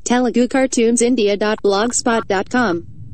telugucartoonsindia.blogspot.com.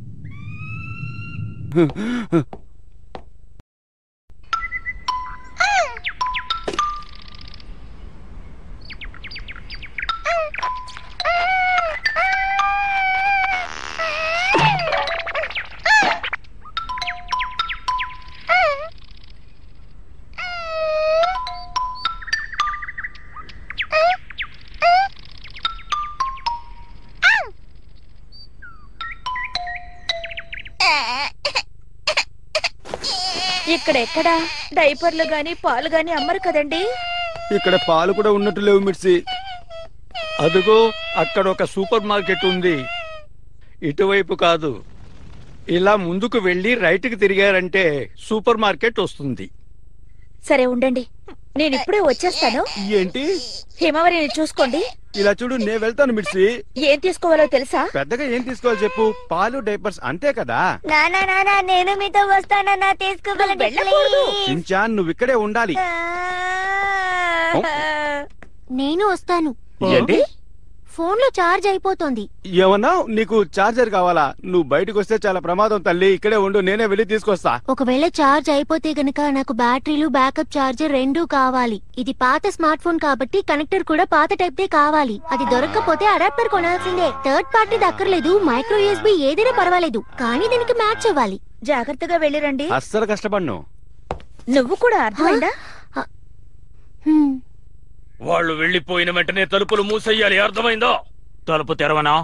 ఇక్కడెక్కడ డైపర్లు గాని పాలు గాని అమ్మరు కదండి ఇక్కడ పాలు కూడా ఉన్నట్టు లేవు మిర్చి అదుగో అక్కడ ఒక సూపర్ మార్కెట్ ఉంది ఇటువైపు కాదు ఇలా ముందుకు వెళ్ళి రైట్కి తిరిగారంటే సూపర్ మార్కెట్ వస్తుంది సరే ఉండండి నేను ఇప్పుడే వచ్చేస్తాను ఏంటి హిమవరిని చూసుకోండి ఇలా చూడు నేను వెళ్తాను మిర్చి ఏం తీసుకోవాలో తెలుసా పెద్దగా ఏం తీసుకోవాలి చెప్పు పాలు డైపర్స్ అంతే కదా నానా నానా నేను మీతో వస్తానన్నా తీసుకోగలండి వెళ్ళకూడదు. చించాన్ నువ్వు ఇక్కడే ఉండాలి నేను వస్తాను ఏంటి ఫోన్ లో చార్జ్ అయిపోతోంది ఏమన్నా నీకు చార్జర్ కావాలా నువ్వు బయటకు వస్తే చాలా ప్రమాదం తల్లి ఇక్కడే ఉండు నేనే వెళ్ళి తీసుకొస్తా ఒకవేళ చార్జ్ అయిపోతే గనక నాకు బ్యాటరీలు బ్యాకప్ చార్జర్ రెండూ కావాలి ఇది పాత స్మార్ట్ ఫోన్ కాబట్టి కనెక్టర్ కూడా పాత టైప్ దే కావాలి అది దొరకకపోతే అడాప్టర్ కొనాల్సిందే థర్డ్ పార్టీ దక్కర్లేదు మైక్రో యూఎస్బి ఏదైనా పర్వాలేదు కానీ దీనికి మ్యాచ్ అవ్వాలి జాగ్రత్తగా వెళ్ళిరండి అస్సలు కష్టపడ్ను నువ్వు కూడా అర్థమైందా హ్మ్. వాళ్ళు వెళ్లిపోయిన వెంటనే తలుపులు మూసేయాలి అర్థమైందో తలుపు తెరవనా